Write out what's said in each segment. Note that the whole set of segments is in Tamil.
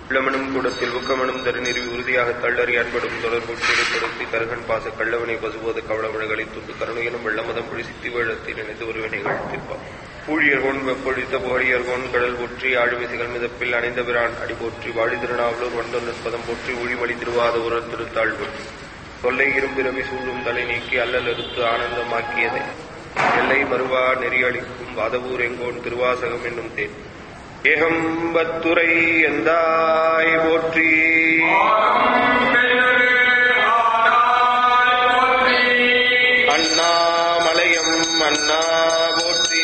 உள்ளமெனும் கூடத்தில் ஊக்கமெனும் தருநிறுவி உறுதியாக தள்ளறி அன்படும் தொடர்புற்று கொடுத்தி கருகன் பாச கள்ளவனை பசுபோது கவளவழகளை துண்டு கருணையனும் வெள்ளமதம் பொழி சித்தி வேழத்தை நினைத்து ஒருவினைகள் தீர்ப்பான் ஊழியர்கோன் வெப்பொழித்த புகழியர்கோன் கடல் போற்றி ஆழுமிசைகள் மிதப்பில் அணைந்த பிரான் அடி போற்றி வாழி திருநாவலூர் வண்டொன் நிற்பதம் போற்றி ஒளிமொழி திருவாத உரல் திருத்தாள் போற்றி தொல்லை இரும்பிரவி சூழும் தலை நீக்கி அல்லல் அறுத்து ஆனந்தமாக்கியதே எல்லை மறுவா நெறியளிக்கும் வாதவூர் எங்கோன் திருவாசகம் என்னும் தேன் ஏகம்பத்துரை எந்தாய் போற்றி அண்ணாமலையம் அண்ணா போற்றி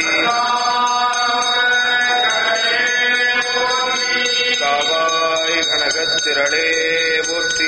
காவாய் கனகத்திரளே போற்றி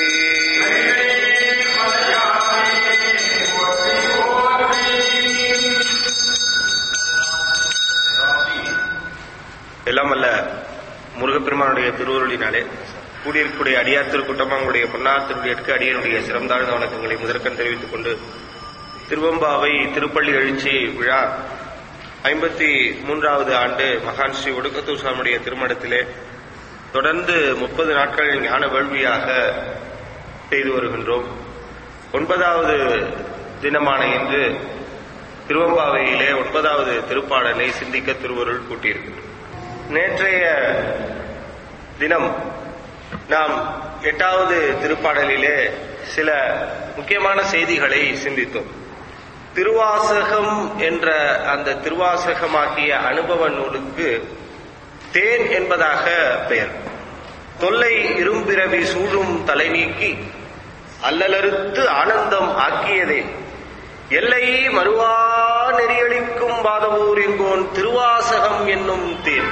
எல்லாம் அல்ல முருகப்பெருமானுடைய திருவருளினாலே கூடியிருக்கக்கூடிய அடியார் திருக்கூட்டமாங்களுடைய பொன்னார் திருவிழியற்கு அடியனுடைய சிறந்தாழ்ந்த வணக்கங்களை முதற்கண் தெரிவித்துக் கொண்டு திருவம்பாவை திருப்பள்ளி எழுச்சி விழா ஐம்பத்தி மூன்றாவது ஆண்டு மகான் ஸ்ரீ ஒடுக்கத்தூர் சுவாமியுடைய திருமணத்திலே தொடர்ந்து முப்பது நாட்கள் ஞான வேள்வியாக செய்து வருகின்றோம் ஒன்பதாவது தினமான இன்று திருவம்பாவையிலே ஒன்பதாவது திருப்பாடலை சிந்திக்க திருவருள் கூட்டியிருக்கின்றோம் நேற்றைய தினம் நாம் எட்டாவது திருப்பாடலிலே சில முக்கியமான செய்திகளை சிந்தித்தோம் திருவாசகம் என்ற அந்த திருவாசகமாகிய அனுபவ நூலுக்கு தேன் என்பதாக பெயர் தொல்லை இரும்பிறவி சூழும் தலை நீக்கி அல்லலறுத்து ஆனந்தம் ஆக்கியதே எல்லை மறுவா நெறியளிக்கும் பாதவூர் எங்கோன் திருவாசகம் என்னும் தேன்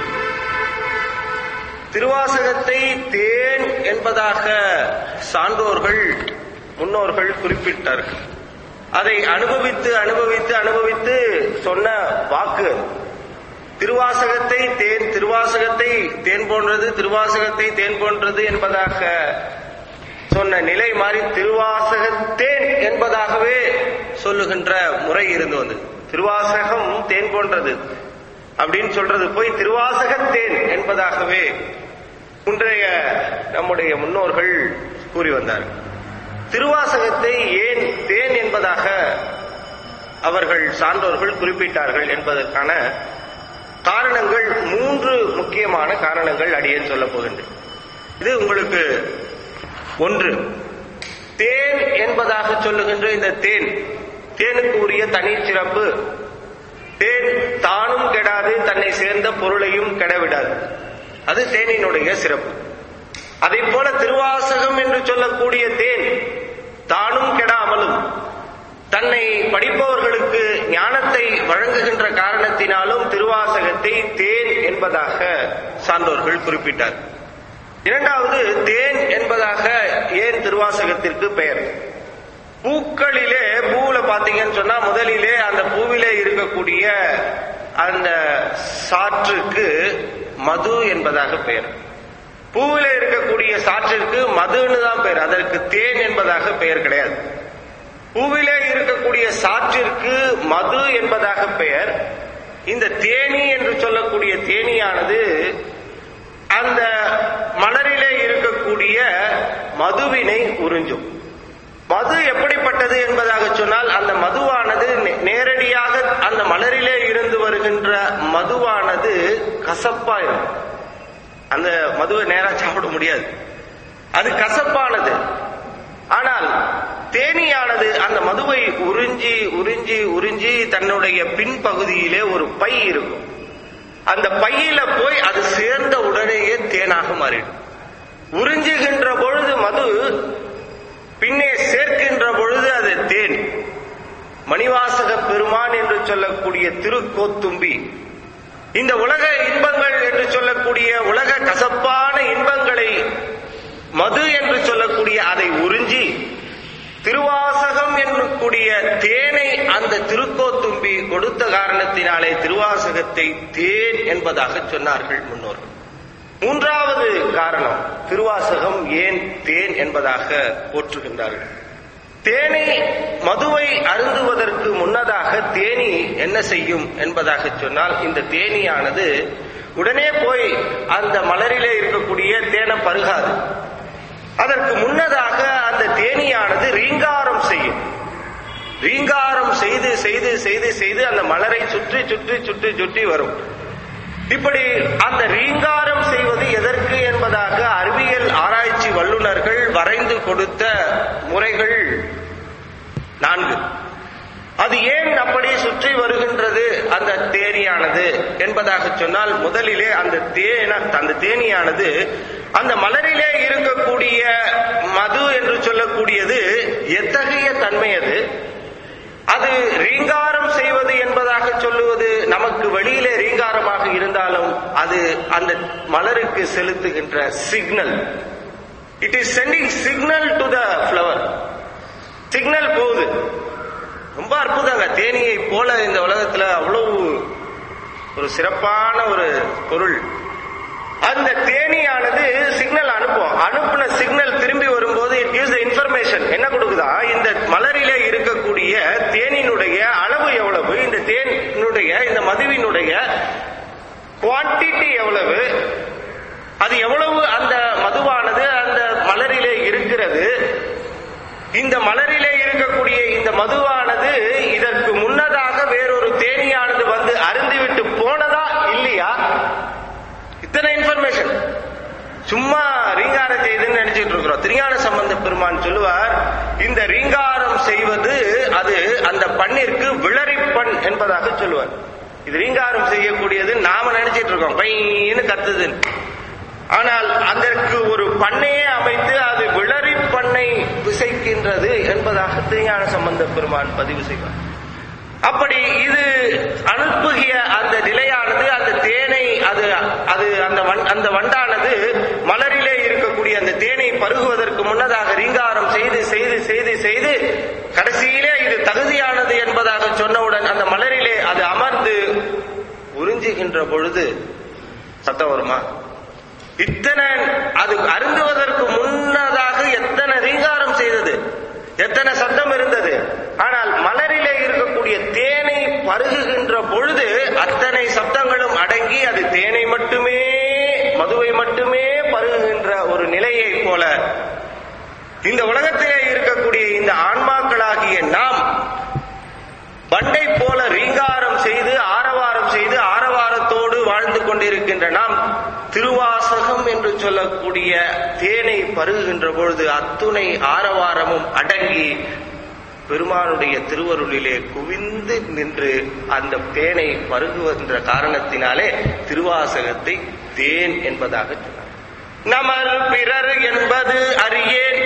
திருவாசகத்தை தேன் என்பதாக சான்றோர்கள் முன்னோர்கள் குறிப்பிட்டார்கள் அதை அனுபவித்து அனுபவித்து அனுபவித்து சொன்ன வாக்கு திருவாசகத்தை தேன் திருவாசகத்தை தேன் போன்றது திருவாசகத்தை தேன் போன்றது என்பதாக சொன்ன நிலை மாறி திருவாசகத்தேன் என்பதாகவே சொல்லுகின்ற முறை இருந்து வந்தது திருவாசகம் தேன் போன்றது அப்படின்னு சொல்றது போய் திருவாசகத்தேன் என்பதாகவே இன்றைய நம்முடைய முன்னோர்கள் கூறி வந்தார்கள் திருவாசகத்தை ஏன் தேன் என்பதாக அவர்கள் சான்றோர்கள் குறிப்பிட்டார்கள் என்பதற்கான காரணங்கள் மூன்று முக்கியமான காரணங்கள் அடியேன் சொல்ல போகின்றேன் இது உங்களுக்கு ஒன்று தேன் என்பதாக சொல்லுகின்ற இந்த தேன் தேனுக்கு உரிய தனி சிறப்பு தேன் தானும் கெடாது தன்னை சேர்ந்த பொருளையும் கெடவிடாது அது தேனினுடைய சிறப்பு அதை போல திருவாசகம் என்று சொல்லக்கூடிய தேன் தானும் கெடாமலும் தன்னை படிப்பவர்களுக்கு ஞானத்தை வழங்குகின்ற காரணத்தினாலும் திருவாசகத்தை தேன் என்பதாக சான்றோர்கள் குறிப்பிட்டார் இரண்டாவது தேன் என்பதாக ஏன் திருவாசகத்திற்கு பெயர் பூக்களிலே பூவுல பாத்தீங்கன்னு சொன்னா முதலிலே அந்த பூவிலே இருக்கக்கூடிய அந்த சாற்றுக்கு மது என்பதாக பெயர் பூவிலே இருக்கக்கூடிய சாற்றிற்கு மதுன்னு தான் பெயர் அதற்கு தேன் என்பதாக பெயர் கிடையாது பூவிலே இருக்கக்கூடிய சாற்றிற்கு மது என்பதாக பெயர் இந்த தேனி என்று சொல்லக்கூடிய தேனியானது அந்த மலரிலே இருக்கக்கூடிய மதுவினை உறிஞ்சும் மது எப்படிப்பட்டது என்பதாக சொன்னால் அந்த மதுவானது நேரடியாக அந்த மலரிலே இருந்து வருகின்ற மதுவானது கசப்பா இருக்கும் அந்த மதுவை நேரா சாப்பிட முடியாது அது கசப்பானது ஆனால் தேனியானது அந்த மதுவை உறிஞ்சி உறிஞ்சி உறிஞ்சி தன்னுடைய பின்பகுதியிலே ஒரு பை இருக்கும் அந்த பையில போய் அது சேர்ந்த உடனேயே தேனாக மாறிடும் உறிஞ்சுகின்ற பொழுது மது பின்னே சேர்க்கின்ற பொழுது அது தேன் மணிவாசக பெருமான் என்று சொல்லக்கூடிய திருக்கோத்தும்பி இந்த உலக இன்பங்கள் என்று சொல்லக்கூடிய உலக கசப்பான இன்பங்களை மது என்று சொல்லக்கூடிய அதை உறிஞ்சி திருவாசகம் என்னக்கூடிய தேனை அந்த திருக்கோத்தும்பி கொடுத்த காரணத்தினாலே திருவாசகத்தை தேன் என்பதாக சொன்னார்கள் முன்னோர்கள் மூன்றாவது காரணம் திருவாசகம் ஏன் தேன் என்பதாக போற்றுகின்றார்கள் தேனை மதுவை அருந்துவதற்கு முன்னதாக தேனி என்ன செய்யும் என்பதாக சொன்னால் இந்த தேனியானது உடனே போய் அந்த மலரிலே இருக்கக்கூடிய தேனை செய்து செய்து அந்த மலரை சுற்றி சுற்றி சுற்றி சுற்றி வரும் இப்படி அந்த ரீங்காரம் செய்வது எதற்கு என்பதாக அறிவியல் ஆராய்ச்சி வல்லுநர்கள் வரைந்து கொடுத்த முறைகள் நான்கு அது ஏன் அப்படி சுற்றி வருகின்றது அந்த தேனியானது என்பதாக சொன்னால் முதலிலே அந்த தேன அந்த தேனியானது அந்த மலரிலே இருக்கக்கூடிய மது என்று சொல்லக்கூடியது எத்தகைய தன்மை அது அது ரீங்காரம் செய்வது என்பதாக சொல்லுவது நமக்கு வெளியிலே ரீங்காரமாக இருந்தாலும் அது அந்த மலருக்கு செலுத்துகின்ற signal it is sending signal to the flower signal போகுது ரொம்ப அற்புதங்க தேனியை போல இந்த உலகத்துல அவ்வளவு ஒரு சிறப்பான ஒரு பொருள் அந்த தேனியானது சிக்னல் அனுப்பும் அனுப்புன சிக்னல் திரும்பி வரும்போது இட் கிவ்ஸ் இன்ஃபர்மேஷன் என்ன கொடுக்குதா இந்த மலரிலே இருக்கக்கூடிய தேனினுடைய அளவு எவ்வளவு இந்த தேனினுடைய இந்த மதுவினுடைய குவான்டிட்டி எவ்வளவு அது எவ்வளவு அந்த மதுவானது அந்த மலரிலே இருக்கிறது இந்த மலரிலே இருக்கக்கூடிய இந்த மதுவானது இதற்கு முன்னதாக வேறொரு தேனியானது வந்து அருந்திவிட்டு போனதா இல்லையா இத்தனை இன்ஃபர்மேஷன் சும்மா ரீங்காரம் செய்துன்னு நினைச்சிட்டு இருக்கிறோம் திருஞான சம்பந்த பெருமான் சொல்லுவார் இந்த ரீங்காரம் செய்வது அது அந்த பண்ணிற்கு விளரிப்பண் என்பதாக சொல்லுவார் இது ரீங்காரம் செய்யக்கூடியது நாம நினைச்சிட்டு இருக்கோம் பையன்னு கத்துதுன்னு ஆனால் அதற்கு ஒரு பண்ணையே அமைத்து அது விளரி பண்ணை விசைக்கின்றது என்பதாக திருஞான சம்பந்த பெருமான் பதிவு செய்வார் அப்படி இது அனுப்புகிய அந்த நிலையானது அந்த தேனை அது அது அந்த வண்- அந்த வண்டானது மலரிலே இருக்கக்கூடிய அந்த தேனை பருகுவதற்கு முன்னதாக ரீங்காரம் செய்து செய்து செய்து செய்து கடைசியிலே இது தகுதியானது என்பதாக சொன்னவுடன் அந்த மலரிலே அது அமர்ந்து உறிஞ்சுகின்ற பொழுது சத்தம் வருமா இத்தனை அது அருந்துவதற்கு முன்னதாக எத்தனை ரீங்காரம் செய்தது எத்தனை சத்தம் இருந்தது ஆனால் மலரிலே இருக்கக்கூடிய தேனை பருகுகின்ற பொழுது அத்தனை சப்தங்களும் அடங்கி அது தேனை மட்டுமே மதுவை மட்டுமே பருகுகின்ற ஒரு நிலையை போல இந்த உலகத்திலே இருக்கக்கூடிய இந்த ஆன்மாக்களாகிய நாம் பண்டை போல ரீங்காரம் செய்து ஆரவாரம் செய்து ஆரவாரத்தோடு வாழ்ந்து கொண்டிருக்கின்ற நாம் திருவாசகம் என்று சொல்லக்கூடிய தேனை பருகுகின்ற பொழுது அத்துணை ஆரவாரமும் அடங்கி பெருமானுடைய திருவருளிலே குவிந்து நின்று அந்த தேனை பருகுகின்ற காரணத்தினாலே திருவாசகத்தை தேன் என்பதாக சொன்னார் நமர் பிறர் என்பது அறியேன்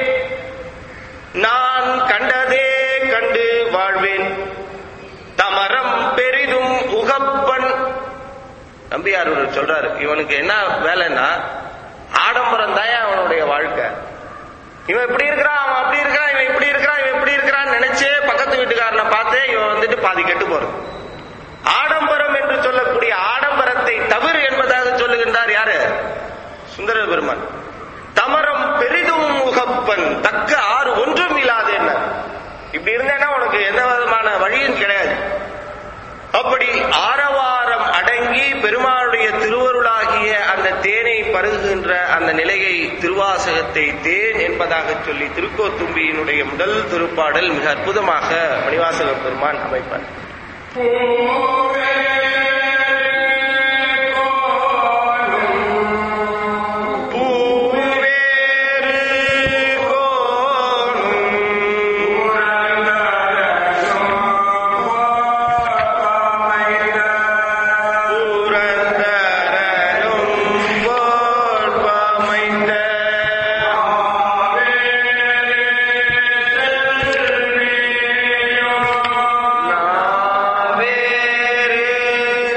நான் கண்டதே கண்டு வாழ்வேன் தமரம் பெரிதும் உகப்பன் நம்பியார் ஒரு சொல்றாரு இவனுக்கு என்ன வேலைன்னா ஆடம்பரம் தான் அவனுடைய வாழ்க்கை இவன் இப்படி இருக்கிறான் அவன் அப்படி இருக்கிறான் இவன் இப்படி இருக்கிறான் இவன் இப்படி இருக்கிறான் நினைச்சே பக்கத்து வீட்டுக்காரனை பார்த்து இவன் வந்துட்டு பாதி கெட்டு போறது ஆடம்பரம் என்று சொல்லக்கூடிய ஆடம்பரத்தை தவறு என்பதாக சொல்லுகின்றார் யாரு சுந்தர பெருமான் தமரம் பெரிதும் உகப்பன் தக்க ஆறு ஒன்றும் இல்லாத என்ன இப்படி இருந்தேன்னா உனக்கு எந்த விதமான வழியும் கிடையாது அப்படி ஆரவாரம் அடங்கி பெருமாளுடைய திருவருளாகிய அந்த தேனை பருகுகின்ற அந்த நிலையை திருவாசகத்தை தேன் என்பதாக சொல்லி திருக்கோத்தும்பியினுடைய முதல் திருப்பாடல் மிக அற்புதமாக மணிவாசக பெருமான் அமைப்பார் பூவேறு புரந்தரனும் போற்பமைந்த நாவேறு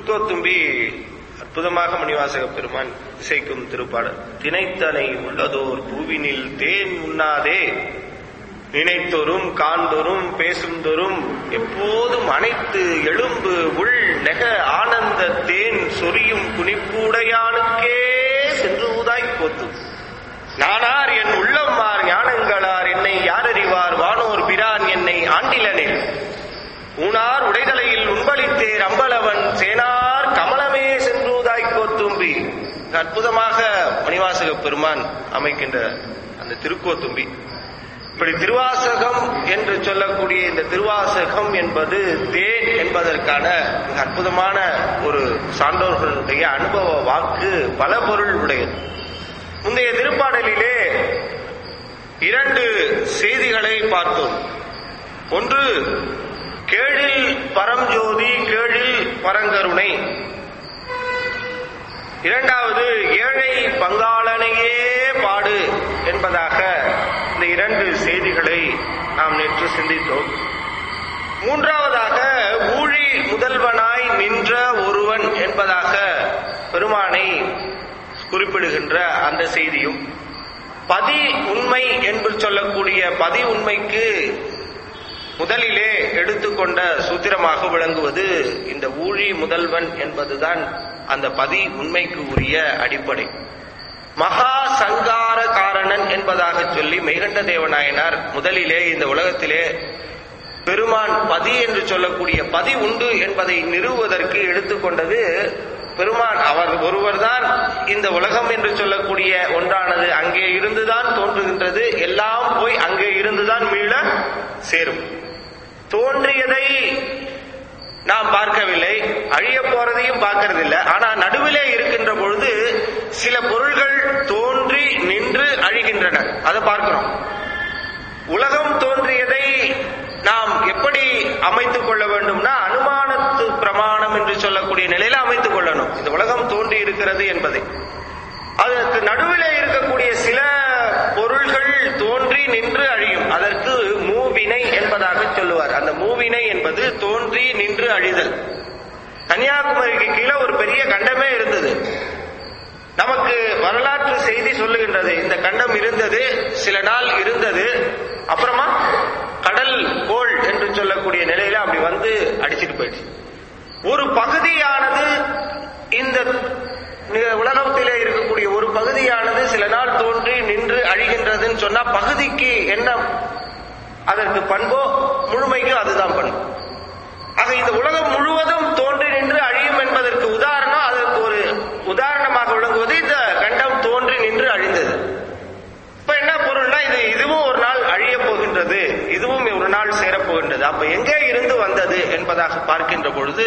திருக்கோத்தும்பி அற்புதமாக மணிவாசக பெருமான் இசைக்கும் திருப்பாடல் தினைத்தனை உள்ளதோர் பூவினில் தேன் உண்ணாதே நினைத்தொரும் காண்தொரும் பேசுந்தொரும் எப்போதும் அனைத்து எலும்பு உள் நெக ஆனந்த தேன் சொரியும் குனிப்புடையானுக்கே சென்று ஊதாய் கோத்தும் நானார் என் உள்ளம்மார் ஞானங்களார் என்னை யாரறிவார் வானோர் பிரான் என்னை ஆண்டிலனில் ஊனார் உடைதலையில் உண்பளித்தேர் அம்பலவன் சேனார் கமலமே சென்றூதாய் கோத்தும்பி அற்புதமாக மணிவாசக பெருமான் அமைக்கின்ற அந்த திருக்கோத்தும்பி இப்படி திருவாசகம் என்று சொல்லக்கூடிய இந்த திருவாசகம் என்பது தேன் என்பதற்கான மிக அற்புதமான ஒரு சான்றோர்களுடைய அனுபவ வாக்கு பல பொருள் உடையது முந்தைய திருப்பாடலிலே இரண்டு செய்திகளை பார்த்தோம் ஒன்று கேழில் பரஞ்சோதி கேழில் பரங்கருணை இரண்டாவது ஏழை பங்காளனையே பாடு என்பதாக இந்த இரண்டு செய்திகளை நாம் நேற்று சிந்தித்தோம் மூன்றாவதாக ஊழி முதல்வனாய் நின்ற ஒருவன் என்பதாக பெருமானை குறிப்பிடுகின்ற அந்த செய்தியும் பதி உண்மை என்று சொல்லக்கூடிய பதி உண்மைக்கு முதலிலே எடுத்துக்கொண்ட சூத்திரமாக விளங்குவது இந்த ஊழி முதல்வன் என்பதுதான் அந்த பதி உண்மைக்கு உரிய அடிப்படை மகா சங்கார காரணன் என்பதாக சொல்லி மெய்கண்ட தேவநாயனார் முதலிலே இந்த உலகத்திலே பெருமான் பதி என்று சொல்லக்கூடிய பதி உண்டு என்பதை நிறுவுவதற்கு எடுத்துக்கொண்டது பெருமான் அவர் ஒருவர்தான் இந்த உலகம் என்று சொல்லக்கூடிய ஒன்றானது அங்கே இருந்துதான் தோன்றுகின்றது எல்லாம் போய் அங்கே இருந்துதான் மீள சேரும் தோன்றியதை நாம் பார்க்கவில்லை அழிய போறதையும் பார்க்கறதில்லை ஆனா நடுவிலே இருக்கின்ற பொழுது சில பொருள்கள் தோன்றி நின்று அழிகின்றன அதை பார்க்கிறோம் உலகம் தோன்றியதை நாம் எப்படி அமைத்துக் கொள்ள வேண்டும்னா அனுமானத்து பிரமாணம் என்று சொல்லக்கூடிய நிலையில அமைத்துக் கொள்ளணும் இந்த உலகம் தோன்றி இருக்கிறது என்பதை அதற்கு நடுவிலே இருக்கக்கூடிய சில பொருள்கள் தோன்றி நின்று அழியும் அதற்கு மூவினை என்பதாக சொல்லுவார் அந்த மூவினை என்பது தோன்றி நின்று அழிதல் கன்னியாகுமரிக்கு கீழே ஒரு பெரிய கண்டமே இருந்தது நமக்கு வரலாற்று செய்தி சொல்லுகின்றது இந்த கண்டம் இருந்தது சில நாள் இருந்தது அப்புறமா கடல் கோள் என்று சொல்லக்கூடிய நிலையில அப்படி வந்து அடிச்சிட்டு போயிடுச்சு ஒரு பகுதியானது இந்த உலகத்திலே இருக்கக்கூடிய ஒரு பகுதியானது சில நாள் தோன்றி நின்று அழிகின்றதுன்னு சொன்னா பகுதிக்கு என்ன அதற்கு பண்போ முழுமைக்கு அதுதான் பண்பு ஆக இந்த உலகம் முழுவதும் தோன்றி நின்று அழியும் என்பதற்கு உதாரணம் அதற்கு ஒரு உதாரணமாக விளங்குவது இந்த கண்டம் தோன்றி நின்று அழிந்தது இப்ப என்ன பொருள்னா இது இதுவும் ஒரு நாள் அழிய போகின்றது இதுவும் ஒரு நாள் சேரப்போகின்றது அப்ப எங்கே இருந்து வந்தது என்பதாக பார்க்கின்ற பொழுது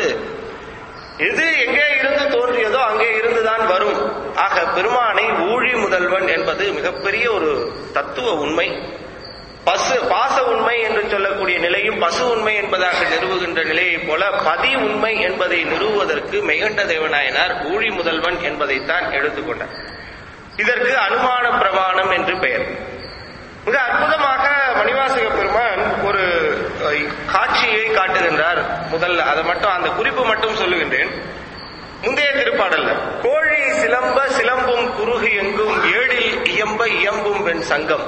எது எங்கே இருந்து தோன்றியதோ அங்கே இருந்துதான் வரும் ஆக பெருமானை ஊழி முதல்வன் என்பது மிகப்பெரிய ஒரு தத்துவ உண்மை பசு பாச உண்மை என்று சொல்லக்கூடிய நிலையும் பசு உண்மை என்பதாக நிறுவுகின்ற நிலையைப் போல பதி உண்மை என்பதை நிறுவுவதற்கு மெய்கண்ட தேவநாயனார் ஊழி முதல்வன் என்பதைத்தான் எடுத்துக்கொண்டார் இதற்கு அனுமான பிரமாணம் என்று பெயர் மிக அற்புதமாக மணிவாசக பெருமான் ஒரு காட்சியை காட்டுகின்றார் முதல்ல அதை மட்டும் அந்த குறிப்பு மட்டும் சொல்லுகின்றேன் முந்தைய திருப்பாடல்ல கோழி சிலம்ப சிலம்பும் குறுகு எங்கும் ஏழில் இயம்ப இயம்பும் வெண் சங்கம்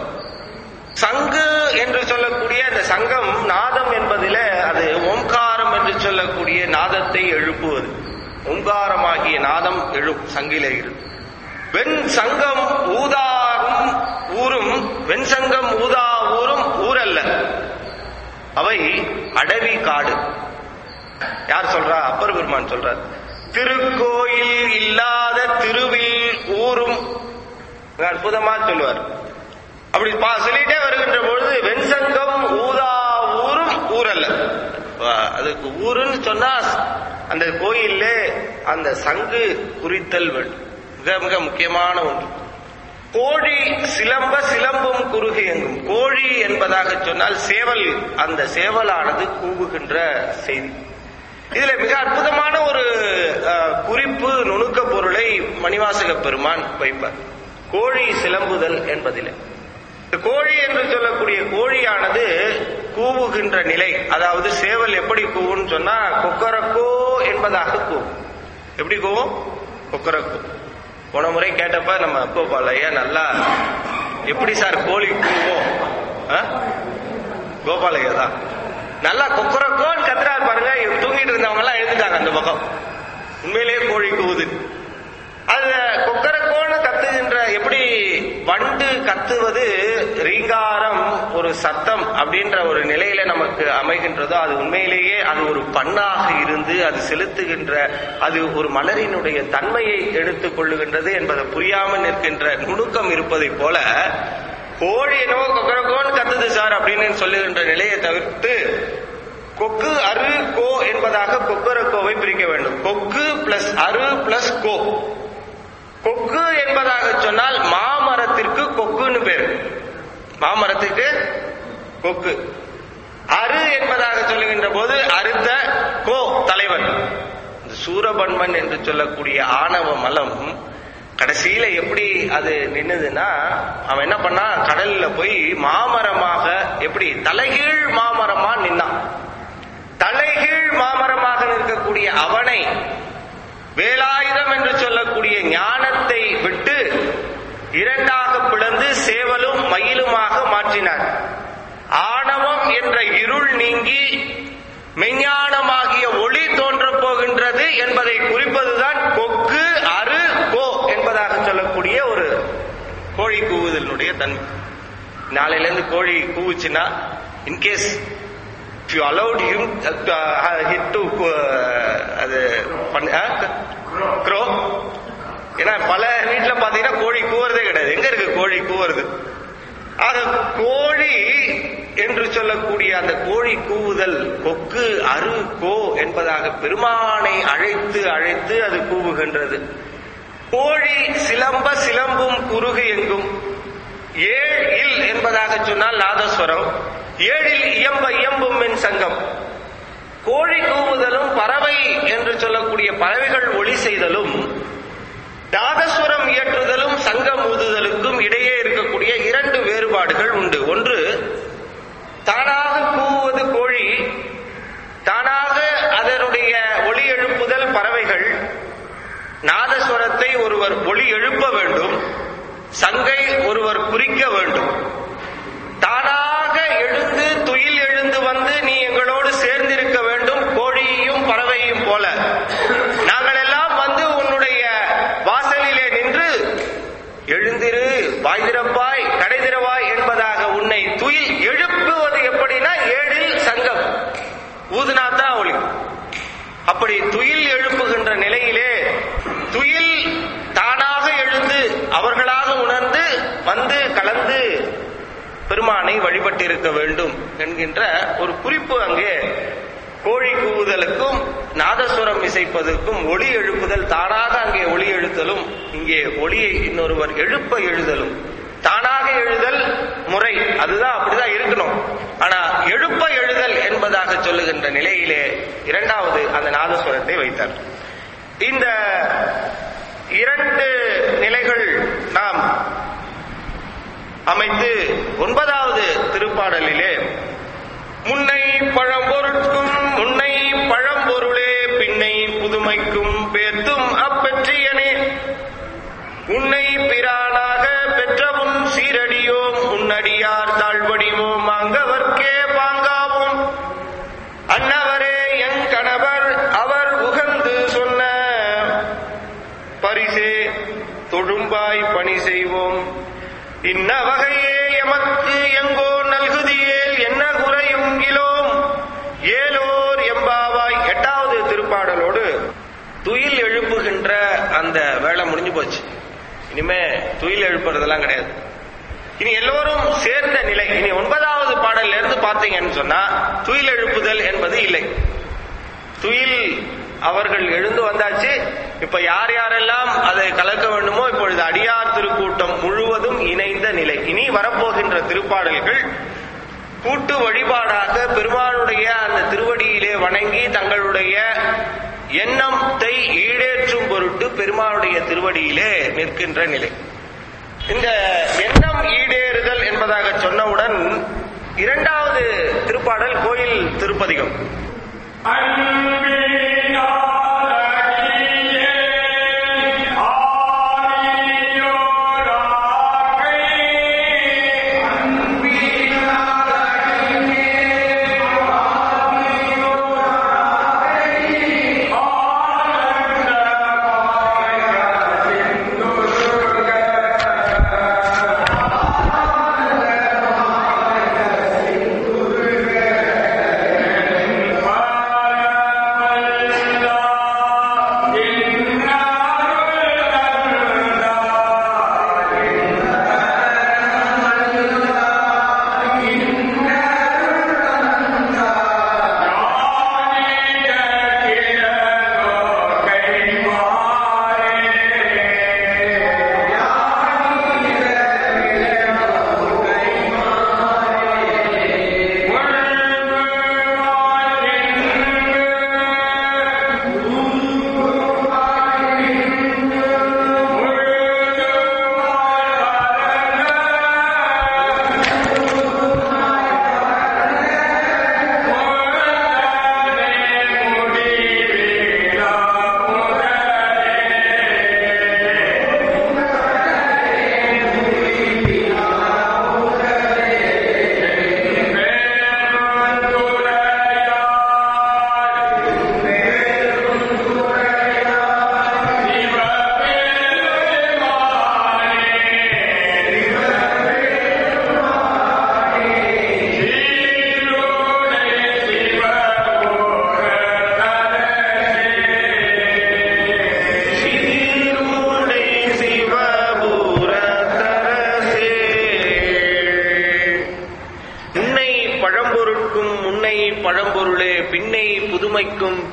சங்கு என்று சொல்லக்கூடிய அந்த சங்கம் நாதம் என்பதில அது ஓம்காரம் என்று சொல்லக்கூடிய நாதத்தை எழுப்புவது ஓங்காரமாகிய நாதம் எழும் சங்கிலே இருந்து வெண் சங்கம் ஊதாரும் ஊரும் வெண் சங்கம் ஊதா ஊரும் ஊரல்ல அவை அடவி காடு யார் சொல்றா அப்பர் பெருமான் சொல்றார் திருக்கோயில் இல்லாத திருவில் ஊரும் அற்புதமா சொல்லுவார் அப்படி சொல்லிட்டே வருகின்ற பொழுது வெண்சங்கம் ஊதா ஊரும் ஊரல்ல அதுக்கு ஊருன்னு சொன்னா அந்த கோயில்ல அந்த சங்கு குறித்தல் வேண்டும் மிக மிக முக்கியமான ஒன்று கோழி சிலம்ப சிலம்பும் குறுகு எங்கும் கோழி என்பதாக சொன்னால் சேவல் அந்த சேவலானது கூவுகின்ற செய்தி இதுல மிக அற்புதமான ஒரு குறிப்பு நுணுக்க பொருளை மணிவாசக பெருமான் வைப்பார் கோழி சிலம்புதல் என்பதிலே கோழி என்று சொல்லக்கூடிய கோழியானது கூவுகின்ற நிலை அதாவது சேவல் எப்படி கூவுன்னு சொன்னா கொக்கரக்கோ என்பதாக கூவும் எப்படி கூவும் கொக்கரக்கோ போன முறை கேட்டப்ப நம்ம அப்போ பாலையா நல்லா எப்படி சார் கோழி கூவும் ஆ? கோபாலையா தான் நல்லா கொக்கரக்கோன்னு கத்துறாரு பாருங்க தூங்கிட்டு இருந்தவங்க எல்லாம் எழுந்துட்டாங்க அந்த பக்கம் உண்மையிலேயே கோழி கூவுது அது கொக்கரக்கோன்னு கத்துகின்ற எப்படி வண்டு கத்துவது ரீங்காரம் ஒரு சத்தம் அப்படின்ற ஒரு நிலையில நமக்கு அமைகின்றதோ அது உண்மையிலேயே அது ஒரு பண்ணாக இருந்து அது செலுத்துகின்ற அது ஒரு மலரினுடைய தன்மையை எடுத்துக் கொள்ளுகின்றது என்பதை புரியாமல் நிற்கின்ற நுணுக்கம் இருப்பதை போல கோழி என்னவோ கொக்கரக்கோன்னு கத்துது சார் அப்படின்னு சொல்லுகின்ற நிலையை தவிர்த்து கொக்கு அரு கோ என்பதாக கொக்கரக்கோவை பிரிக்க வேண்டும் கொக்கு பிளஸ் அரு பிளஸ் கோ கொக்கு என்பதாக சொன்னால் மாமரத்திற்கு கொக்குன்னு பேரு மாமரத்துக்கு கொக்கு அரு என்பதாக சொல்லுகின்ற போது அறுத்த கோ தலைவன் இந்த சூரபன்மன் என்று சொல்லக்கூடிய ஆணவ மலம் கடைசியில எப்படி அது நின்னுதுன்னா அவன் என்ன பண்ணா கடல்ல போய் மாமரமாக எப்படி தலைகீழ் மாமரமா நின்னான் தலைகீழ் மாமரமாக நிற்கக்கூடிய அவனை வேலாயுதம் என்று சொல்லக்கூடிய ஞானத்தை விட்டு இரண்டாக பிளந்து சேவலும் மயிலுமாக மாற்றினார் ஆணவம் என்ற இருள் நீங்கி மெஞ்ஞானமாகிய ஒளி தோன்றப் போகின்றது என்பதை குறிப்பதுதான் கொக்கு அரு கோ என்பதாக சொல்லக்கூடிய ஒரு கோழி கூவுதலினுடைய தன்மை நாளையில இருந்து கோழி கூவுச்சுன்னா in case if you allowed him uh, uh, him to uh, அது க்ரோ ஏன்னா பல வீட்டுல பாத்தீங்கன்னா கோழி கூவுறதே கிடையாது எங்க இருக்கு கோழி கூவுறது ஆக கோழி என்று சொல்லக்கூடிய அந்த கோழி கூவுதல் கொக்கு அரு கோ என்பதாக பெருமானை அழைத்து அழைத்து அது கூவுகின்றது கோழி சிலம்ப சிலம்பும் குறுகு எங்கும் ஏழ் இல் என்பதாக சொன்னால் நாதஸ்வரம் ஏழில் இயம்ப இயம்பும் என் சங்கம் கோழி கூவுதலும் பறவை என்று சொல்லக்கூடிய பறவைகள் ஒளி செய்தலும் நாதஸ்வரம் இயற்றுதலும் சங்கம் ஊதுதலுக்கும் இடையே இருக்கக்கூடிய இரண்டு வேறுபாடுகள் உண்டு ஒன்று தானாக கூவுவது கோழி தானாக அதனுடைய ஒளி எழுப்புதல் பறவைகள் நாதஸ்வரத்தை ஒருவர் ஒளி எழுப்ப வேண்டும் சங்கை ஒருவர் குறிக்க வேண்டும் தானாக எழுந்து துயில் எழுந்து வந்து நீ எங்களோடு சேர்ந்திருக்க வேண்டும் கோழியையும் பறவையும் போல நாங்கள் எல்லாம் வந்து உன்னுடைய வாசலிலே நின்று எழுந்திரு வாய் திறப்பாய் கடை திறவாய் என்பதாக உன்னை துயில் எழுப்புவது எப்படின்னா ஏழில் சங்கம் ஊதுனாத்தான் ஒளி அப்படி துயில் எழுப்புகின்ற நிலையிலே துயில் தானாக எழுந்து அவர்களாக உணர்ந்து வந்து கலந்து பெருமானை வழிபட்டிருக்க வேண்டும் என்கின்ற ஒரு குறிப்பு அங்கே கோழி கூவுதலுக்கும் நாதஸ்வரம் இசைப்பதற்கும் ஒளி எழுப்புதல் தானாக அங்கே ஒளி எழுத்தலும் இங்கே ஒளியை இன்னொருவர் எழுப்ப எழுதலும் தானாக எழுதல் முறை அதுதான் அப்படிதான் இருக்கணும் ஆனா எழுப்ப எழுதல் என்பதாக சொல்லுகின்ற நிலையிலே இரண்டாவது அந்த நாதஸ்வரத்தை வைத்தார் இந்த இரண்டு நிலைகள் நாம் அமைத்து ஒன்பதாவது திருப்பாடலிலே முன்னை பழம்பொருட்கும் முன்னை பழம்பொருளே பின்னை புதுமைக்கும் பேத்தும் அப்பெற்றியனே உன்னை பிரானாக பெற்றவும் சீரடியோம் உன்னடியார் தாழ்வடிவோம் அங்கவர்க்கே பாங்காவோம் அன்னவரே என் கணவர் அவர் உகந்து சொன்ன பரிசே தொழும்பாய் பணி செய்வோம் இன்ன வகையே எமக்கு எங்கோ நல்குதியேல் என்ன குறையுங்கிலோம் ஏலோர் எம்பாவாய் எட்டாவது திருப்பாடலோடு துயில் எழுப்புகின்ற அந்த வேலை முடிஞ்சு போச்சு இனிமே துயில் எழுப்புறதெல்லாம் கிடையாது இனி எல்லோரும் சேர்ந்த நிலை இனி ஒன்பதாவது பாடல்ல இருந்து பார்த்தீங்கன்னு சொன்னா துயில் எழுப்புதல் என்பது இல்லை துயில் அவர்கள் எழுந்து வந்தாச்சு இப்ப யார் யாரெல்லாம் அதை கலக்க வேண்டுமோ இப்பொழுது அடியார் திருக்கூட்டம் முழுவதும் இணைந்த நிலை இனி வரப்போகின்ற திருப்பாடல்கள் கூட்டு வழிபாடாக பெருமானுடைய அந்த திருவடியிலே வணங்கி தங்களுடைய எண்ணத்தை ஈடேற்றும் பொருட்டு பெருமானுடைய திருவடியிலே நிற்கின்ற நிலை இந்த எண்ணம் ஈடேறுதல் என்பதாக சொன்னவுடன் இரண்டாவது திருப்பாடல் கோயில் திருப்பதிகம் அன்பினாலடியே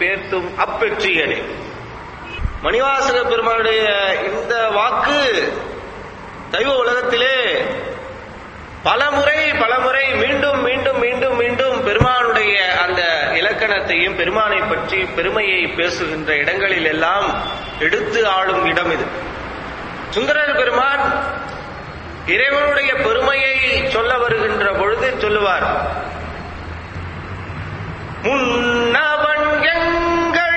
பேர்த்தும் அப்பெற்றியனே மணிவாசக பெருமானுடைய இந்த வாக்கு தெய்வ உலகத்திலே பலமுறை பலமுறை மீண்டும் மீண்டும் மீண்டும் மீண்டும் பெருமானுடைய அந்த இலக்கணத்தையும் பெருமானை பற்றி பெருமையை பேசுகின்ற இடங்களில் எல்லாம் எடுத்து ஆளும் இடம் இது சுந்தரர் பெருமான் இறைவனுடைய பெருமையை சொல்ல வருகின்ற பொழுது சொல்லுவார் முன்னவன் எங்கள்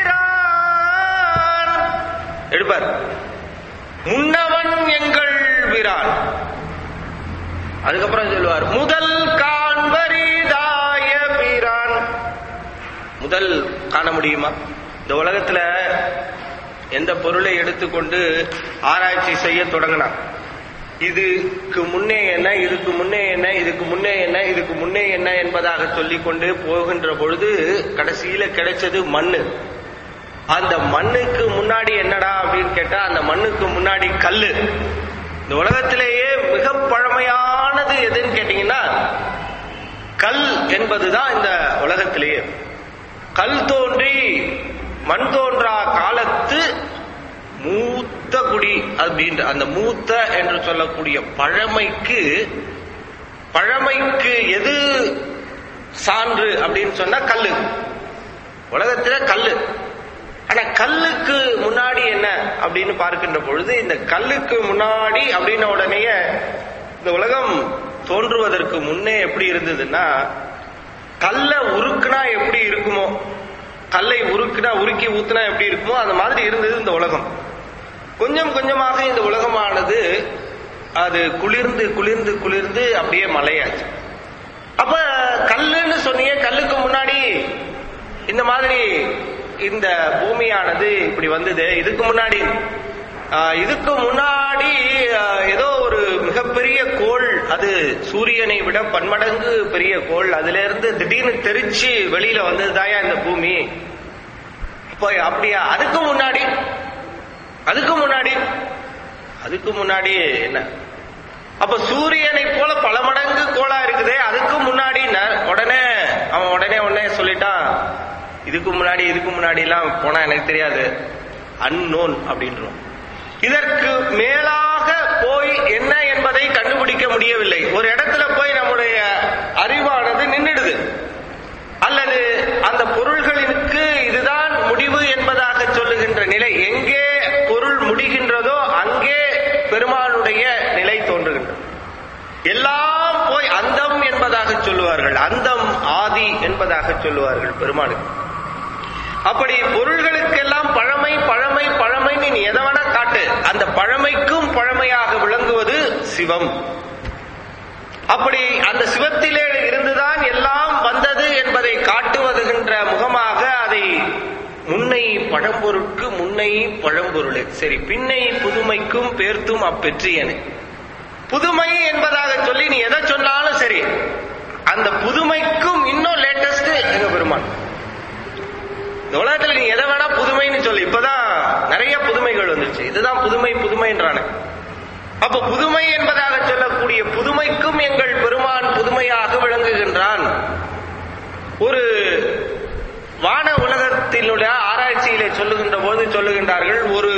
வீரான் எடுப்பார் முன்னவன் எங்கள் வீரான் அதுக்கப்புறம் சொல்லுவார் முதல் காண்பரிதாய வீரான் முதல் காண முடியுமா இந்த உலகத்துல எந்த பொருளை எடுத்துக்கொண்டு ஆராய்ச்சி செய்ய தொடங்கினான் இதுக்கு முன்னே என்ன இதுக்கு முன்னே என்ன இதுக்கு முன்னே என்ன இதுக்கு முன்னே என்ன என்பதாக சொல்லிக்கொண்டு போகின்ற பொழுது கடைசியில கிடைச்சது மண்ணு அந்த மண்ணுக்கு முன்னாடி என்னடா அப்படின்னு கேட்டா அந்த மண்ணுக்கு முன்னாடி கல்லு இந்த உலகத்திலேயே மிக பழமையானது எதுன்னு கேட்டீங்கன்னா கல் என்பதுதான் இந்த உலகத்திலேயே கல் தோன்றி மண் தோன்றா காலத்து மூத்த குடி அப்படின்ற அந்த மூத்த என்று சொல்லக்கூடிய பழமைக்கு பழமைக்கு எது சான்று அப்படின்னு சொன்னா கல்லு உலகத்துல கல்லு ஆனா கல்லுக்கு முன்னாடி என்ன அப்படின்னு பார்க்கின்ற பொழுது இந்த கல்லுக்கு முன்னாடி அப்படின்ன உடனேயே இந்த உலகம் தோன்றுவதற்கு முன்னே எப்படி இருந்ததுன்னா கல்லை உருக்குனா எப்படி இருக்குமோ கல்லை உருக்குனா உருக்கி ஊத்துனா எப்படி இருக்குமோ அந்த மாதிரி இருந்தது இந்த உலகம் கொஞ்சம் கொஞ்சமாக இந்த உலகமானது அது குளிர்ந்து குளிர்ந்து குளிர்ந்து அப்படியே மலையாச்சு அப்ப கல்லுன்னு சொன்னீங்க கல்லுக்கு முன்னாடி இந்த மாதிரி இந்த பூமியானது இப்படி வந்தது இதுக்கு முன்னாடி ஆஹ், இதுக்கு முன்னாடி ஆஹ், ஏதோ ஒரு மிகப்பெரிய கோள் அது சூரியனை விட பன்மடங்கு பெரிய கோள் அதுல இருந்து திடீர்னு தெரிச்சு வெளியில வந்ததுதாயா இந்த பூமி இப்போ அப்படியா அதுக்கு முன்னாடி அதுக்கு முன்னாடி அதுக்கு முன்னாடி என்ன அப்ப சூரியனை போல பல மடங்கு கோளா இருக்குதே அதுக்கு முன்னாடி ந- உடனே அவன் உடனே உடனே சொல்லிட்டான் இதுக்கு முன்னாடி இதுக்கு முன்னாடி எல்லாம் போனா எனக்கு தெரியாது அன்னோன் அப்படின்றோம் இதற்கு மேலாக போய் என்ன என்பதை கண்டுபிடிக்க முடியவில்லை ஒரு இடத்துல போய் நம்முடைய அறிவானது நின்றுடுது அல்லது அந்த பொருள்களுக்கு இதுதான் முடிவு என்பதாக சொல்லுகின்ற நிலை எங்கே பொருள் முடிகின்றதோ அங்கே பெருமானுடைய நிலை தோன்றுகின்றது எல்லாம் போய் அந்தம் என்பதாக சொல்லுவார்கள் அந்தம் ஆதி என்பதாக சொல்லுவார்கள் பெருமானுக்கு அப்படி பொருள்களுக்கெல்லாம் பழமை பழமை பழமைன்னு நீ எதை வேணா காட்டு அந்த பழமைக்கும் பழமையாக விளங்குவது சிவம் அப்படி அந்த சிவத்திலே இருந்துதான் எல்லாம் வந்தது என்பதை காட்டுவதுகின்ற முகமாக அதை முன்னை பழம்பொருட்கு முன்னை பழம்பொருளே சரி பின்னை புதுமைக்கும் பேர்த்தும் அப்பெற்றியனே புதுமை என்பதாக சொல்லி நீ எதை சொன்னாலும் சரி அந்த புதுமைக்கும் இன்னும் லேட்டஸ்ட் எங்க பெருமான் இந்த உலகத்துல நீ எதை வேணா புதுமைன்னு சொல்லு இப்பதான் நிறைய புதுமைகள் வந்துருச்சு இதுதான் புதுமை புதுமைன்றானே அப்ப புதுமை என்பதாக சொல்லக்கூடிய புதுமைக்கும் எங்கள் பெருமான் புதுமையாக விளங்குகின்றான் ஒரு வான உலகத்தினுடைய ஆராய்ச்சியிலே சொல்லுகின்ற போது சொல்லுகின்றார்கள் ஒரு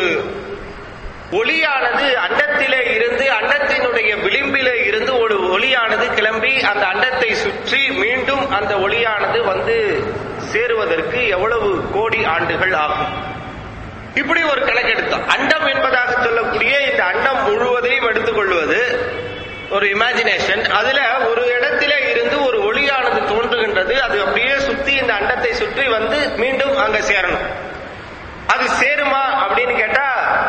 ஒளியானது அண்டத்திலே இருந்து அண்டத்தினுடைய விளிம்பிலே இருந்து ஒரு ஒளியானது கிளம்பி அந்த அண்டத்தை சுற்றி மீண்டும் அந்த ஒளியானது வந்து சேருவதற்கு எவ்வளவு கோடி ஆண்டுகள் ஆகும் இப்படி ஒரு கணக்கெடுத்தோம் அண்டம் என்பதாக சொல்லக்கூடிய இந்த அண்டம் முழுவதையும் எடுத்துக்கொள்வது ஒரு இமேஜினேஷன் அதுல ஒரு இடத்திலே இருந்து ஒரு ஒளியானது தோன்றுகின்றது அது அப்படியே சுத்தி இந்த அண்டத்தை சுற்றி வந்து மீண்டும் அங்க சேரணும் அது சேருமா அப்படின்னு கேட்டா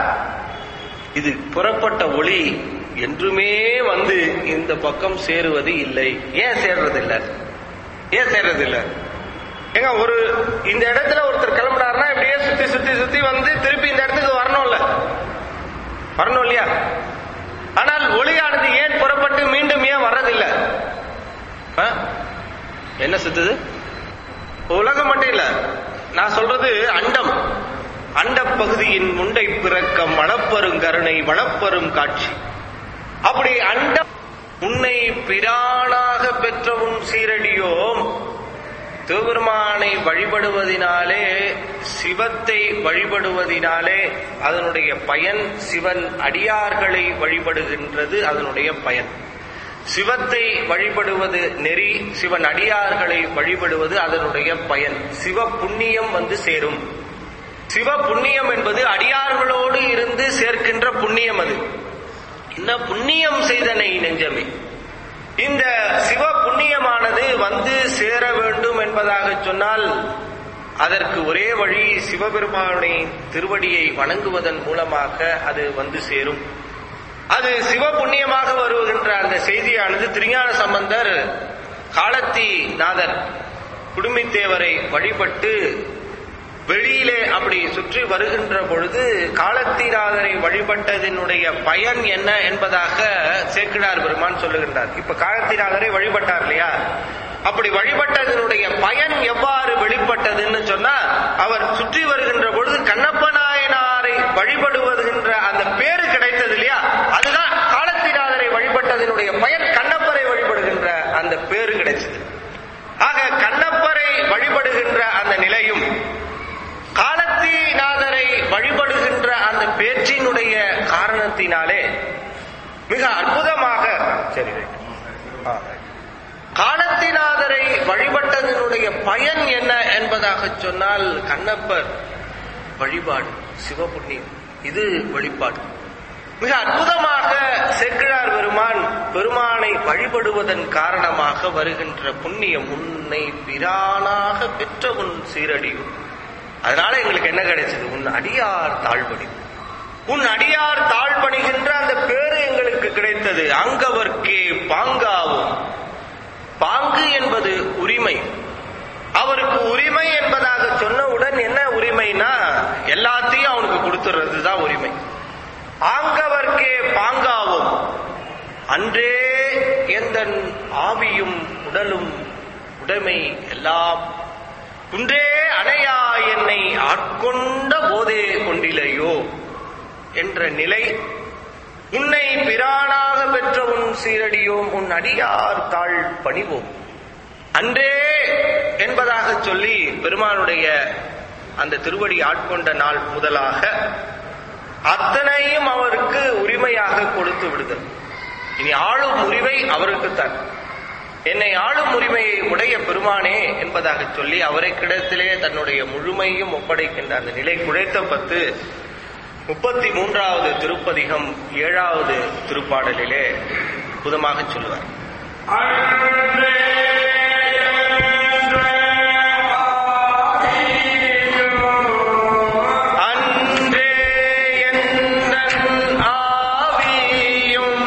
இது புறப்பட்ட ஒளி என்றுமே வந்து இந்த பக்கம் சேருவது இல்லை ஏன் சேர்றது இல்ல ஏன் சேர்றது இல்ல ஏங்க ஒரு இந்த இடத்துல ஒருத்தர் கிளம்புறாருன்னா இப்படியே சுத்தி சுத்தி சுத்தி வந்து திருப்பி இந்த இடத்துக்கு வரணும்ல வரணும் இல்லையா ஆனால் ஒளியானது ஏன் புறப்பட்டு மீண்டும் ஏன் வர்றதில்லை ஆ? என்ன சுத்துது உலகம் மட்டும் இல்ல நான் சொல்றது அண்டம் அண்ட பகுதியின் முண்டை பிறக்கம் வளப்பெரும் கருணை வளப்பெரும் காட்சி அப்படி அண்டம் உன்னை பிரானாக பெற்ற உன் சீரடியோம் சிவபெருமானை வழிபடுவதினாலே சிவத்தை வழிபடுவதினாலே அதனுடைய பயன் சிவன் அடியார்களை வழிபடுகின்றது அதனுடைய பயன் சிவத்தை வழிபடுவது நெறி சிவன் அடியார்களை வழிபடுவது அதனுடைய பயன் சிவ புண்ணியம் வந்து சேரும் சிவ புண்ணியம் என்பது அடியார்களோடு இருந்து சேர்க்கின்ற புண்ணியம் அது இந்த புண்ணியம் செய்தனை நெஞ்சமே இந்த சிவ புண்ணியமானது வந்து சேர வேண்டும் என்பதாக சொன்னால் அதற்கு ஒரே வழி சிவபெருமானை திருவடியை வணங்குவதன் மூலமாக அது வந்து சேரும் அது சிவ புண்ணியமாக வருகின்ற அந்த செய்தியானது திருஞான சம்பந்தர் காலத்தி நாதர் குடும்பித்தேவரை வழிபட்டு வெளியிலே அப்படி சுற்றி வருகின்ற பொழுது காலத்தீராதரை வழிபட்டதனுடைய பயன் என்ன என்பதாக சேக்கிழார் பெருமான் சொல்லுகின்றார் இப்ப காலத்தீராதரை வழிபட்டார் இல்லையா அப்படி வழிபட்டதனுடைய பயன் எவ்வாறு வெளிப்பட்டதுன்னு சொன்னா அவர் சுற்றி வருகின்ற பொழுது கண்ணப்ப நாயனாரை வழிபடுவதுகின்ற அந்த பேரு கிடைத்தது இல்லையா அதுதான் காலத்தீராதரை வழிபட்டதனுடைய பயன் கண்ணப்பரை வழிபடுகின்ற அந்த பேரு கிடைச்சது ஆக கண்ணப்பரை வழிபடுகின்ற அந்த நிலையும் காலத்திநாதரை வழிபடுகின்ற அந்த பேச்சினுடைய காரணத்தினாலே மிக அற்புதமாக சரி ரைட். ஆ, ரைட். காலத்திநாதரை வழிபட்டதனுடைய பயன் என்ன என்பதாக சொன்னால் கண்ணப்பர் வழிபாடு சிவபுண்ணியம் இது வழிபாடு மிக அற்புதமாக சேக்கிழார் பெருமான் பெருமானை வழிபடுவதன் காரணமாக வருகின்ற புண்ணியம் உன்னை பிரானாக பெற்ற உன் சீரடியும் அதனால எங்களுக்கு என்ன கிடைச்சது உன் அடியார் தாழ்படி உன் அடியார் தாழ்பணிகின்ற அந்த பேரு எங்களுக்கு கிடைத்தது அங்கவர்க்கே பாங்காவும் பாங்கு என்பது உரிமை அவருக்கு உரிமை என்பதாக சொன்னவுடன் என்ன உரிமைனா எல்லாத்தையும் அவனுக்கு கொடுத்துறது தான் உரிமை ஆங்கவர்க்கே பாங்காவும் அன்றே எந்தன் ஆவியும் உடலும் உடைமை எல்லாம் குன்றே அணையா என்னை ஆட்கொண்ட போதே கொண்டிலையோ என்ற நிலை உன்னை பிரானாக பெற்ற உன் சீரடியோம் உன் அடியார் தாழ் பணிவோம் அன்றே என்பதாக சொல்லி பெருமானுடைய அந்த திருவடி ஆட்கொண்ட நாள் முதலாக அத்தனையும் அவருக்கு உரிமையாக கொடுத்து விடுதல் இனி ஆளும் உரிமை அவருக்குத்தான் என்னை ஆளும் உரிமையை உடைய பெருமானே என்பதாக சொல்லி அவரை கிடத்திலே தன்னுடைய முழுமையும் ஒப்படைக்கின்ற அந்த நிலை குழைத்த பத்து முப்பத்தி மூன்றாவது திருப்பதிகம் ஏழாவது திருப்பாடலிலே அற்புதமாக சொல்லுவார் அன்றே எந்தன் ஆவியும்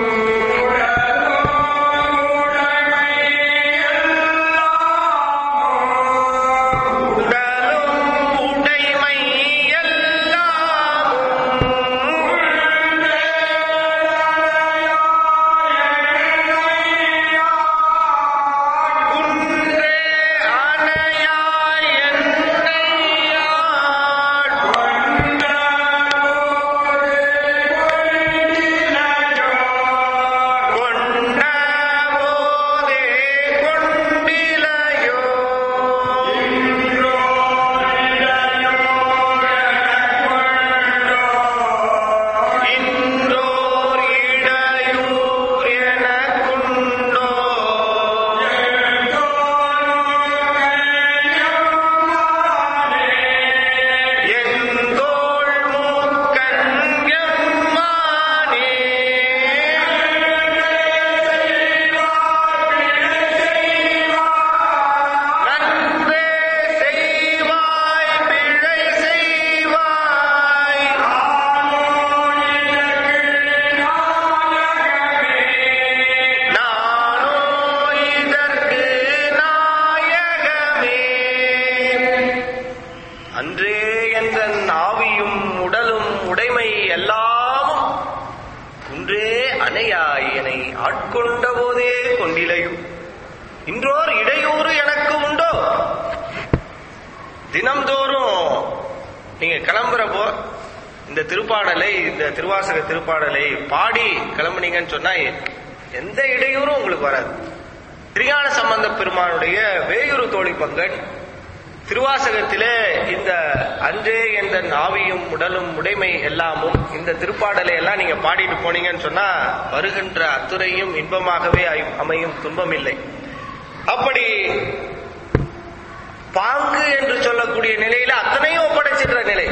உடலும் உடைமை குன்றே அணையாய் என்னையாட் கொண்ட போதே கொண்டிலையோ இன்றோர் இடையூர் எனக்குண்டோ எங்கோள் மூக்கன் எம்மானே நன்றே செய்வாய் பிழை செய்வாய் நானோ இதற்கு நாயகமே அன்றே என்ற ஆவியும் உடலும் உடைமை எல்லாமும் குன்றே அணையாய் என்னை ஆட்கொண்ட போதே கொண்டிலையும் இன்றோர் இடையூறு எனக்கு உண்டோ தினம்தோறும் நீங்க கிளம்புறப்போ இந்த திருப்பாடலை இந்த திருவாசக திருப்பாடலை பாடி கிளம்புனீங்கன்னு சொன்னா எந்த இடையூறும் உங்களுக்கு வராது திருஞான சம்பந்த பெருமானுடைய வேயுறு தோழி பங்கன் திருவாசகத்திலே இந்த அன்றே என்ற ஆவியும் உடலும் உடைமை எல்லாமும் இந்த திருப்பாடலை எல்லாம் நீங்க பாடிட்டு போனீங்கன்னு சொன்னா வருகின்ற அத்துறையும் இன்பமாகவே அய்- அமையும் துன்பம் இல்லை அப்படி பாங்கு என்று சொல்லக்கூடிய நிலையில அத்தனையும் ஒப்படைச்சிடுற நிலை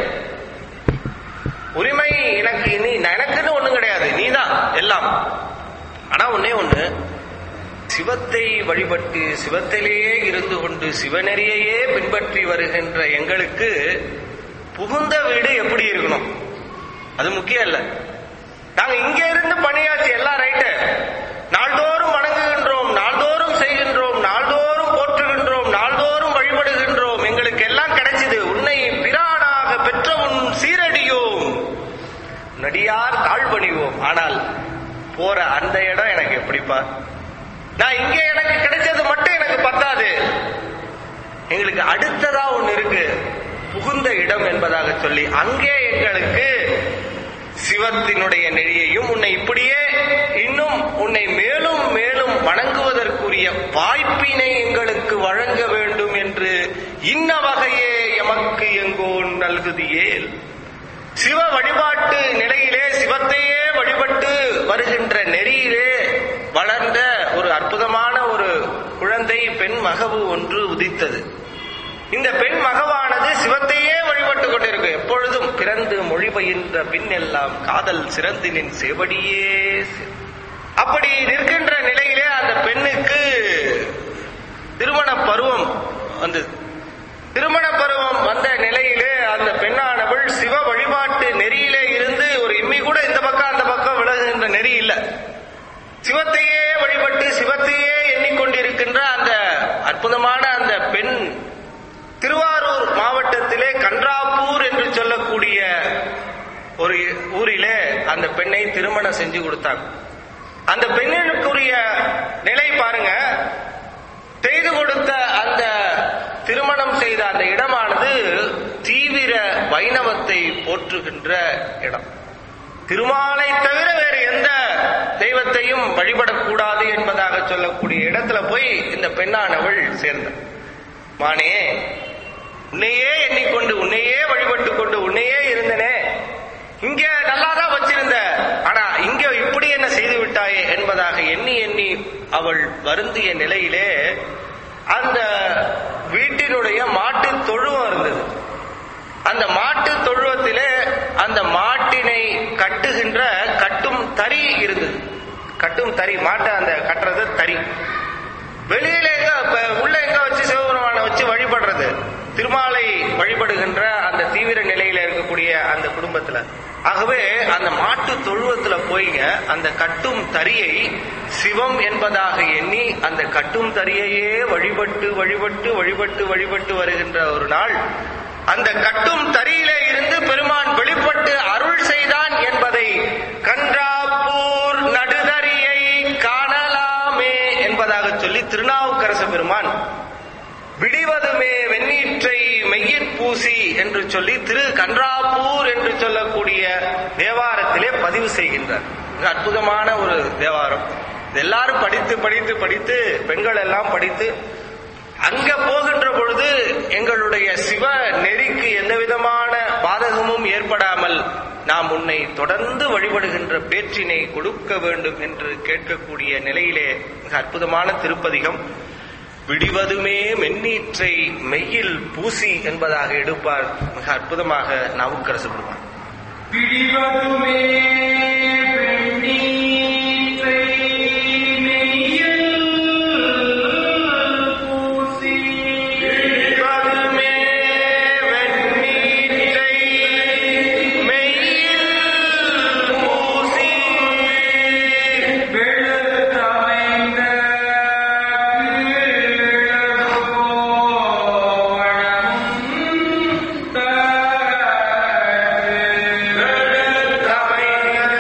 உரிமை எனக்கு நீ எனக்குன்னு ஒண்ணும் கிடையாது நீதான் எல்லாம் ஆனா ஒண்ணே ஒண்ணு சிவத்தை வழிபட்டு சிவத்திலேயே இருந்து கொண்டு சிவநெறியையே பின்பற்றி வருகின்ற எங்களுக்கு புகுந்த வீடு எப்படி இருக்கணும் அது முக்கியம் இல்ல நாங்க இங்க இருந்து பணியாற்றி எல்லாம் ரைட்டு நாள்தோறும் வணங்குகின்றோம் நாள்தோறும் செய்கின்றோம் நாள்தோறும் போற்றுகின்றோம் நாள்தோறும் வழிபடுகின்றோம் எங்களுக்கு எல்லாம் கிடைச்சது உன்னை பிரானாக பெற்ற உன் சீரடியோம் நடியார் தாழ்வணிவோம் ஆனால் போற அந்த இடம் எனக்கு எப்படிப்பா நான் இங்க எனக்கு கிடைச்சது மட்டும் எனக்கு பத்தாது எங்களுக்கு அடுத்ததா ஒண்ணு இருக்கு புகுந்த இடம் என்பதாக சொல்லி அங்கே எங்களுக்கு சிவத்தினுடைய நெறியையும் உன்னை இப்படியே இன்னும் உன்னை மேலும் மேலும் வணங்குவதற்குரிய வாய்ப்பினை எங்களுக்கு வழங்க வேண்டும் என்று இன்ன வகையே எமக்கு எங்கோ நல்குதியேல் சிவ வழிபாட்டு நிலையிலே சிவத்தையே வழிபட்டு வருகின்ற நெறியிலே வளர்ந்த ஒரு அற்புதமான ஒரு குழந்தை பெண் மகவு ஒன்று உதித்தது இந்த பெண் மகவானது சிவத்தையே வழிபட்டு கொண்டிருக்கு எப்பொழுதும் பிறந்து மொழி பயின்ற பின் எல்லாம் காதல் சிறந்து நின் செவடியே செ- அப்படி நிற்கின்ற நிலையிலே அந்த பெண்ணுக்கு திருமண பருவம் வந்தது திருமண பருவம் வந்த நிலையிலே அந்த பெண்ணானவள் சிவ வழிபாட்டு நெறியிலே இருந்து ஒரு இம்மி கூட இந்த பக்கம் அந்த பக்கம் விலகுகின்ற நெறி இல்ல சிவத்தையே வழிபட்டு சிவத்தையே எண்ணிக்கொண்டிருக்கின்ற அந்த அற்புதமான அந்த பெண் திருவாரூர் மாவட்டத்திலே கன்றாப்பூர் என்று சொல்லக்கூடிய ஒரு ஊரிலே அந்த பெண்ணை திருமணம் செஞ்சு கொடுத்தாங்க அந்த பெண்ணினுக்குரிய நிலை பாருங்க செய்து கொடுத்த அந்த திருமணம் செய்த அந்த இடமானது தீவிர வைணவத்தை போற்றுகின்ற இடம் திருமாலை தவிர வேறு எந்த தெய்வத்தையும் வழிபடக்கூடாது என்பதாக சொல்லக்கூடிய இடத்துல போய் இந்த பெண்ணானவள் சேர்ந்தாள் மானே உன்னையே எண்ணிக்கொண்டு உன்னையே வழிபட்டு கொண்டு உன்னையே இருந்தனே இங்க நல்லாதான் வச்சிருந்த ஆனா இங்க இப்படி என்ன செய்து விட்டாயே என்பதாக எண்ணி எண்ணி அவள் வருந்திய நிலையிலே அந்த வீட்டினுடைய மாட்டு தொழுவம் இருந்தது அந்த மாட்டு தொழுவத்திலே அந்த மாட்டினை கட்டுகின்ற கட்டும் தறி இருந்தது கட்டும் தறி மாட்டை அந்த கட்டுறது தறி வெளியில எங்க இப்ப உள்ள எங்க வச்சு சிவபெருமானை வச்சு வழிபடுறது திருமாலை வழிபடுகின்ற அந்த தீவிர நிலையில இருக்கக்கூடிய அந்த குடும்பத்துல ஆகவே அந்த மாட்டு தொழுவத்துல போய்ங்க அந்த கட்டும் தறியை சிவம் என்பதாக எண்ணி அந்த கட்டும் தறியையே வழிபட்டு வழிபட்டு வழிபட்டு வழிபட்டு வருகின்ற ஒரு நாள் அந்த கட்டும் தறியிலே இருந்து பெருமான் வெளிப்பட்டு அருள் செய்தான் என்பதை கன்றாப்பூர் நடுதறியை காணலாமே என்பதாக சொல்லி திருநாவுக்கரச பெருமான் விடிவதுமே வெண்ணீற்றை மெய்யிற் பூசி என்று சொல்லி திரு கன்றாப்பூர் என்று சொல்லக்கூடிய தேவாரத்திலே பதிவு செய்கின்றார் மிக அற்புதமான ஒரு தேவாரம் இது எல்லாரும் படித்து படித்து படித்து பெண்கள் எல்லாம் படித்து அங்க போகின்ற பொழுது எங்களுடைய சிவ நெறிக்கு எந்த விதமான பாதகமும் ஏற்படாமல் நாம் உன்னை தொடர்ந்து வழிபடுகின்ற பேற்றினை கொடுக்க வேண்டும் என்று கேட்கக்கூடிய நிலையிலே மிக அற்புதமான திருப்பதிகம் விடிவதுமே மென்னீற்றை மெய்யில் பூசி என்பதாக எடுப்பார் மிக அற்புதமாக நாவுக்கரசு பெறுவார் பிடிவதுமே பெண்ணீற்றை மெய்யில் பூசி விடிவதுமே வெண்ணீற்றை மெய்யில் பூசி வெளுத்தமைந்த கீழகோவணமும் தரு. வெளுத்தமைந்த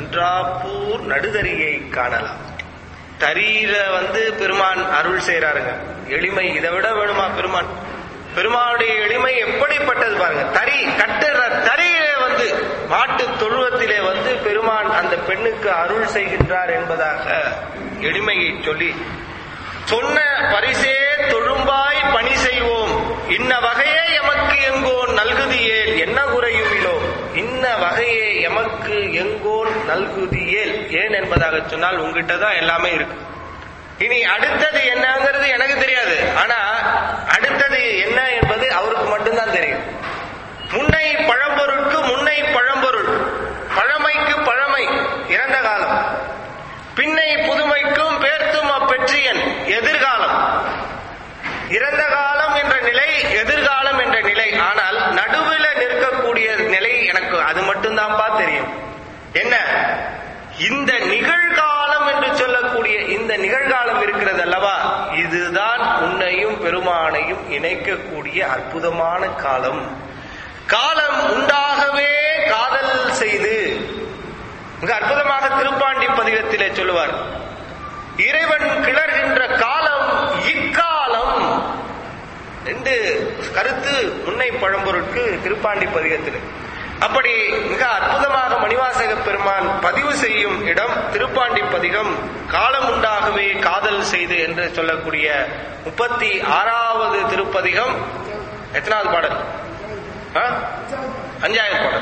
கன்றாப்பூர் நடுதறியை காணலாம் தரியில வந்து பெருமான் அருள் செய்யறாருங்க எளிமை இதை விட வேணுமா பெருமான் பெருமானுடைய எளிமை எப்படிப்பட்டது பாருங்க தறி கட்டுற தறியிலே வந்து மாட்டு தொழுவத்திலே வந்து பெருமான் அந்த பெண்ணுக்கு அருள் செய்கின்றார் என்பதாக எளிமையை சொல்லி சொன்ன பரிசே தொழும்பாய் பணி செய்வோம் இன்ன வகையே எமக்கு எங்கோன் நல்குதியேல் என்ன குறையுமிலோ இன்ன வகையே எமக்கு எங்கோன் நல்குதியேல் ஏன் என்பதாக சொன்னால் உங்ககிட்ட தான் எல்லாமே இருக்கு இனி அடுத்தது என்னங்கிறது எனக்கு தெரியாது ஆனா அடுத்தது என்ன என்பது அவருக்கு மட்டும்தான் தெரியும் முன்னை பழம்பொருட்கு முன்னை பழம்பொருள் பழமைக்கு பழமை இறந்த காலம் பின்னை புதுமைக்கும் பேர்த்தும் அப்பெற்றியன் எதிர்காலம் இறந்த காலம் என்ற நிலை எதிர்காலம் என்ற நிலை ஆனால் நடுவில் நிற்கக்கூடிய நிலை எனக்கு அது மட்டும்தான்ப்பா தெரியும் என்ன இந்த நிகழ்காலம் என்று சொல்லக்கூடிய இந்த நிகழ்காலம் இருக்கிறது அல்லவா இதுதான் உன்னையும் பெருமானையும் இணைக்கக்கூடிய அற்புதமான காலம் காலம் உண்டாகவே காதல் செய்து மிக அற்புதமாக திருப்பாண்டி பதிகத்திலே சொல்லுவார் இறைவன் கிளர்கின்ற காலம் இக்காலம் என்று கருத்து முன்னை பழம்பொருட்கு திருப்பாண்டி பதிகத்தில் அப்படி மிக அற்புதமாக மணிவாசக பெருமான் பதிவு செய்யும் இடம் திருப்பாண்டி பதிகம் காலம் உண்டாகவே காதல் செய்து என்று சொல்லக்கூடிய முப்பத்தி ஆறாவது திருப்பதிகம் எத்தனாவது பாடல் ஆ? அஞ்சாவது பாடல்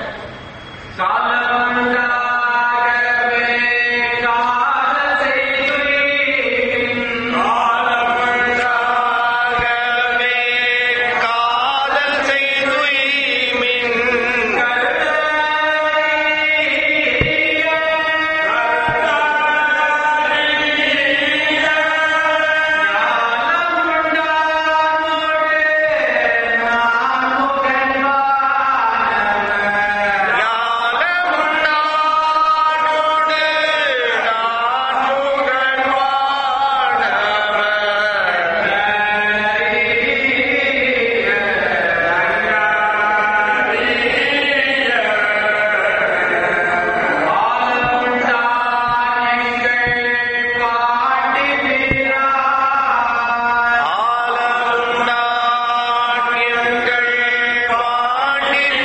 காலமுண்டாகவே காதல் செய்துவின் காலமுண்டாகவே காதல் செய்துய்மின் ஞானமுண்டானோடு நான்முகன் வானவர். ஆலமுண்டான் எங்கள் பாண்டிப்பிரான்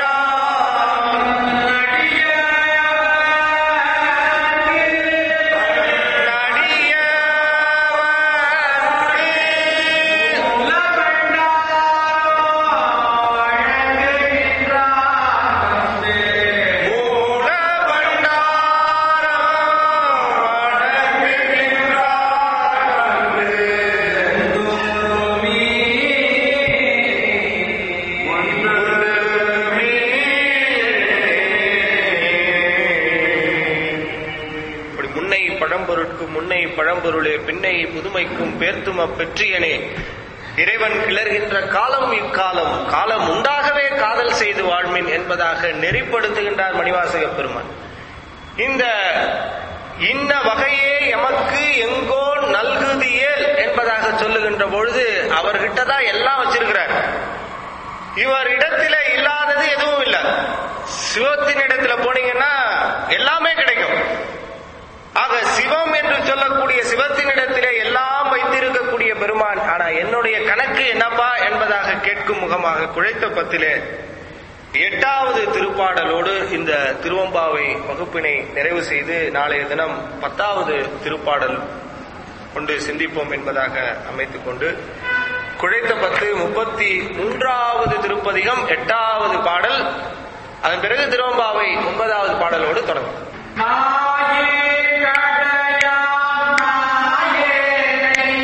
இப்படி முன்னை பழம்பொருட்கு முன்னை பழம்பொருளே பின்னை புதுமைக்கும் பேர்த்தும பெற்றியனே இறைவன் கிளர்கின்ற காலம் இக்காலம் காலம் உண்டாகவே காதல் செய்து வாழ்மின் என்பதாக நெறிப்படுத்துகின்றார் மணிவாசக பெருமான் இந்த இன்ன வகையே எமக்கு எங்கோ நல்குதியேல் என்பதாக சொல்லுகின்ற பொழுது அவர்கிட்ட தான் எல்லாம் வச்சிருக்கிறார் இவர் இடத்துல இல்லாதது எதுவும் இல்ல சிவத்தின் இடத்துல போனீங்கன்னா எல்லாமே கிடைக்கும் ஆக சிவம் என்று சொல்லக்கூடிய சிவத்தினிடத்திலே எல்லாம் வைத்திருக்கக்கூடிய பெருமான் ஆனா என்னுடைய கணக்கு என்னப்பா என்பதாக கேட்கும் முகமாக குழைத்த பத்திலே எட்டாவது திருப்பாடலோடு இந்த திருவம்பாவை வகுப்பினை நிறைவு செய்து நாளைய தினம் பத்தாவது திருப்பாடல் கொண்டு சிந்திப்போம் என்பதாக அமைத்துக் கொண்டு குழைத்த பத்து முப்பத்தி மூன்றாவது திருப்பதிகம் எட்டாவது பாடல் அதன் பிறகு திருவம்பாவை ஒன்பதாவது பாடலோடு தொடங்கும் நாயே கடையாம் நாயேனை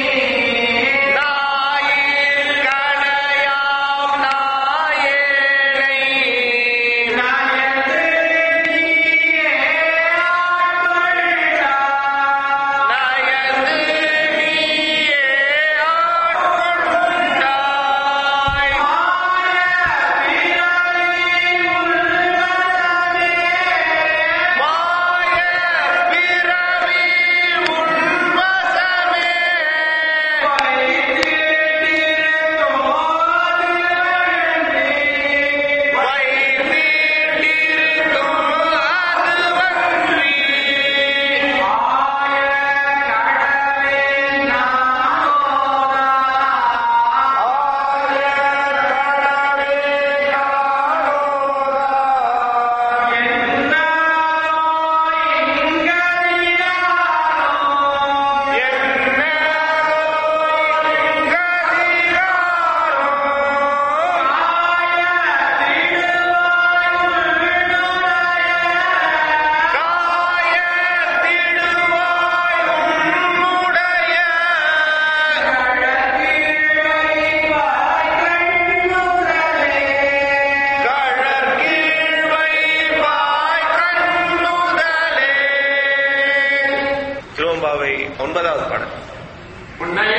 நாயில் கடையாம் நாயேனை நயந்து நீயே ஆட்கொண்டாய். நயந்து நீயே ஆட்கொண்டாய். பிறவி உள்ளதே மாய ஒன்பதாவது பாடல் உன்னையே